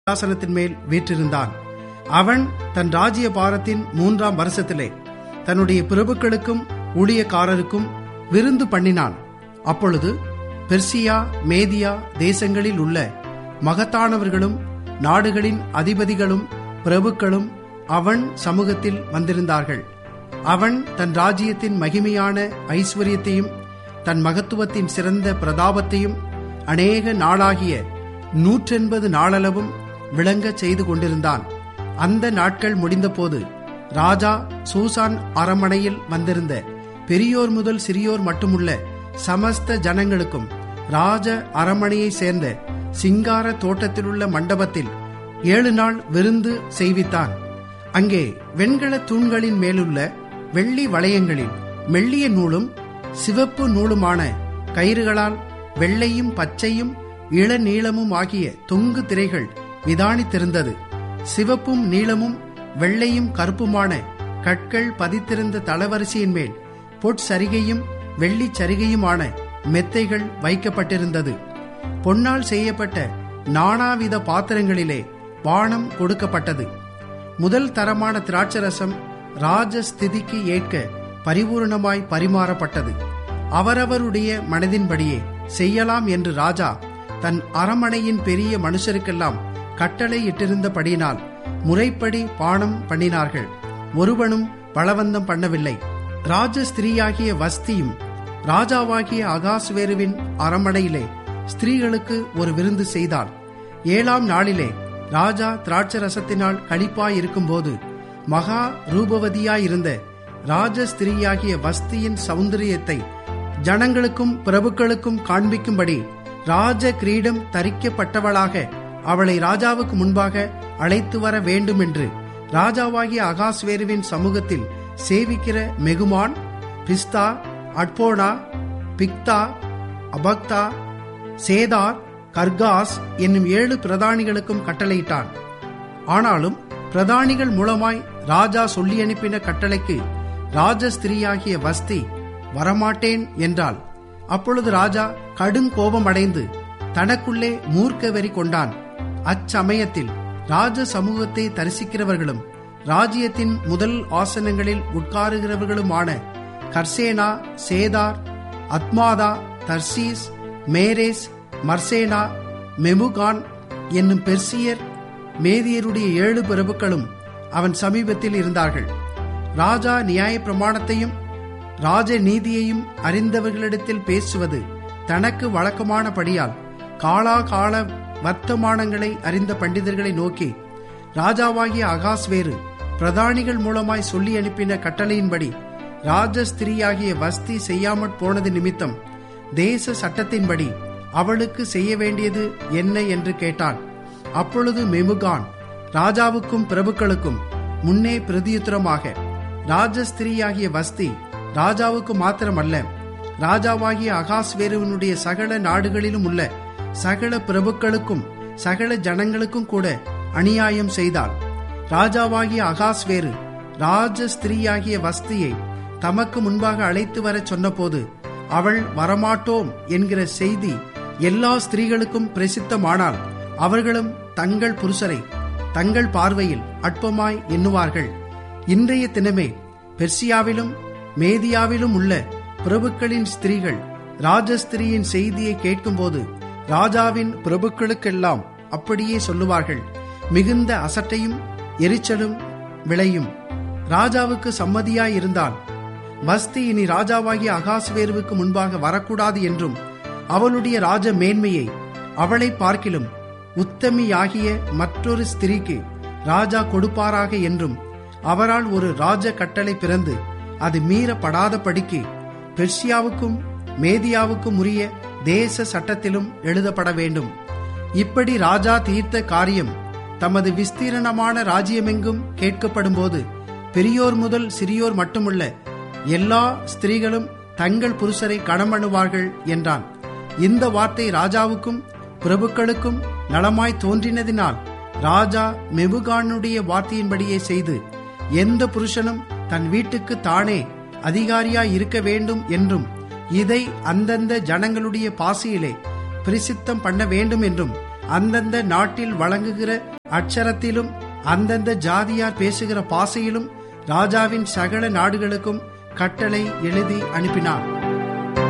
சிங்காசனத்தின் மேல் வீற்றிருந்தான் அவன் தன் ராஜ்ய பாரத்தின் மூன்றாம் வருஷத்திலே தன்னுடைய பிரபுக்களுக்கும் ஊழியக்காரருக்கும் விருந்து பண்ணினான் அப்பொழுது பெர்சியா மேதியா தேசங்களில் உள்ள மகத்தானவர்களும் நாடுகளின் அதிபதிகளும் பிரபுக்களும் அவன் சமூகத்தில் வந்திருந்தார்கள் அவன் தன் ராஜ்யத்தின் மகிமையான ஐஸ்வர்யத்தையும் தன் மகத்துவத்தின் சிறந்த பிரதாபத்தையும் அநேக நாளாகிய நூற்றெண்பது நாளளவும் விளங்கச் செய்து கொண்டிருந்தான் அந்த நாட்கள் முடிந்தபோது ராஜா சூசான் அரமனையில் வந்திருந்த பெரியோர் முதல் சிறியோர் மட்டுமுள்ள சமஸ்த ஜனங்களுக்கும் ராஜ அரமனையை சேர்ந்த சிங்கார தோட்டத்திலுள்ள மண்டபத்தில் ஏழு நாள் விருந்து செய்வித்தான் அங்கே வெண்கல தூண்களின் மேலுள்ள வெள்ளி வளையங்களில் மெல்லிய நூலும் சிவப்பு நூலுமான கயிறுகளால் வெள்ளையும் பச்சையும் இளநீளமும் ஆகிய தொங்கு திரைகள் விதானித்திருந்தது சிவப்பும் நீளமும் வெள்ளையும் கருப்புமான கற்கள் பதித்திருந்த தளவரிசையின் மேல் பொற்சரிகையும் வெள்ளி சரிகையுமான மெத்தைகள் வைக்கப்பட்டிருந்தது பொன்னால் செய்யப்பட்ட நானாவித பாத்திரங்களிலே பானம் கொடுக்கப்பட்டது முதல் தரமான திராட்சரசம் ராஜஸ்திதிக்கு ஏற்க பரிபூர்ணமாய் பரிமாறப்பட்டது அவரவருடைய மனதின்படியே செய்யலாம் என்று ராஜா தன் அரமனையின் பெரிய மனுஷருக்கெல்லாம் கட்டளை இட்டிருந்தபடியினால் முறைப்படி பானம் பண்ணினார்கள் ஒருவனும் பலவந்தம் பண்ணவில்லை ராஜஸ்திரீயாகிய வஸ்தியும் ராஜாவாகிய அகாஸ்வேருவின் அரமனையிலே ஸ்திரீகளுக்கு ஒரு விருந்து செய்தாள் ஏழாம் நாளிலே ராஜா திராட்சரசத்தினால் களிப்பாய் இருக்கும்போது மகா ரூபவதியாயிருந்த ராஜஸ்திரீயாகிய வஸ்தியின் சௌந்தரியத்தை ஜனங்களுக்கும் பிரபுக்களுக்கும் காண்பிக்கும்படி ராஜ கிரீடம் தரிக்கப்பட்டவளாக அவளை ராஜாவுக்கு முன்பாக அழைத்து வர வேண்டும் என்று ராஜாவாகிய அகாஸ்வேருவின் சமூகத்தில் சேவிக்கிற மெகுமான் பிஸ்தா அட்போனா பிக்தா அபக்தா சேதார் கர்காஸ் என்னும் ஏழு பிரதானிகளுக்கும் கட்டளையிட்டான் ஆனாலும் பிரதானிகள் மூலமாய் ராஜா சொல்லி அனுப்பின கட்டளைக்கு ராஜஸ்திரீயாகிய வஸ்தி வரமாட்டேன் என்றாள் அப்பொழுது ராஜா கடும் கோபம் அடைந்து தனக்குள்ளே மூர்க்க வெறி கொண்டான் அச்சமயத்தில் ராஜ சமூகத்தை தரிசிக்கிறவர்களும் ராஜ்யத்தின் முதல் ஆசனங்களில் உட்காருகிறவர்களுமான Carshena Shethar Admatha Tarshish Meres Marsena Memucan என்னும் பெர்சியர் மேதியருடைய ஏழு பிரபுக்களும் அவன் சமீபத்தில் இருந்தார்கள் ராஜா நியாய பிரமாணத்தையும் ராஜ நீதியையும் அறிந்தவர்களிடத்தில் பேசுவது தனக்கு வழக்கமானபடியால் காலாகால வர்த்தமானங்களை அறிந்த பண்டிதர்களை நோக்கி ராஜாவாகிய அகாஸ்வேரு பிரதானிகள் மூலமாய் சொல்லி அனுப்பின கட்டளையின்படி ராஜஸ்திரீயாகிய வஸ்தி செய்யாமற் போனது நிமித்தம் தேச சட்டத்தின்படி அவளுக்கு செய்ய வேண்டியது என்ன என்று கேட்டான் அப்பொழுது மெமுகான் ராஜாவுக்கும் பிரபுக்களுக்கும் முன்னே பிரதியுத்தரமாக ராஜஸ்திரீயாகிய வஸ்தி ராஜாவுக்கு மாத்திரமல்ல ராஜாவாகிய அகாஸ்வேருவனுடைய சகல நாடுகளிலும் உள்ள சகல பிரபுக்களுக்கும் சகல ஜனங்களுக்கும் கூட அநியாயம் செய்தாள் ராஜாவாகிய அகாஸ்வேரு ராஜஸ்திரீயாகிய வஸ்தியை தமக்கு முன்பாக அழைத்து வரச் சொன்னபோது அவள் வரமாட்டோம் என்கிற செய்தி எல்லா ஸ்திரீகளுக்கும் பிரசித்தமானால் அவர்களும் தங்கள் புருஷரை தங்கள் பார்வையில் அற்பமாய் எண்ணுவார்கள் இன்றைய தினமே பெர்சியாவிலும் மேதியாவிலும் உள்ள பிரபுக்களின் ஸ்திரீகள் ராஜஸ்திரியின் செய்தியை கேட்கும்போது ராஜாவின் பிரபுக்களுக்கெல்லாம் அப்படியே சொல்லுவார்கள் மிகுந்த அசட்டையும் எரிச்சலும் விளையும் ராஜாவுக்கு சம்மதியாயிருந்தால் வஸ்தி இனி ராஜாவாகிய அகாஸ்வேருவுக்கு முன்பாக வரக்கூடாது என்றும் அவளுடைய ராஜ மேன்மையை அவளை பார்க்கிலும் உத்தமியாகிய மற்றொரு ஸ்திரீக்கு ராஜா கொடுப்பாராக என்றும் அவரால் ஒரு ராஜ கட்டளை பிறந்து அது மீறப்படாதபடிக்கு பெர்சியாவுக்கும் மேதியாவுக்கும் உரிய தேச சட்டத்திலும் எழுதப்பட வேண்டும் இப்படி ராஜா தீர்த்த காரியம் தமது விஸ்தீரணமான ராஜ்யமெங்கும் கேட்கப்படும்போது பெரியோர் முதல் சிறியோர் மட்டுமல்ல எல்லா ஸ்திரீகளும் தங்கள் புருஷரை கணமணுவார்கள் என்றான் இந்த வார்த்தை ராஜாவுக்கும் பிரபுக்களுக்கும் நலமாய் தோன்றினதினால் ராஜா மெபுகானுடைய வார்த்தையின்படியே செய்து எந்த புருஷனும் தன் வீட்டுக்கு தானே அதிகாரியாய் இருக்க வேண்டும் என்றும் இதை அந்தந்த ஜனங்களுடைய பாசையிலே பிரசித்தம் பண்ண வேண்டும் என்றும் அந்தந்த நாட்டில் வழங்குகிற அட்சரத்திலும் அந்தந்த ஜாதியார் பேசுகிற பாசையிலும் ராஜாவின் சகல நாடுகளுக்கும் கட்டளை எழுதி அனுப்பினான்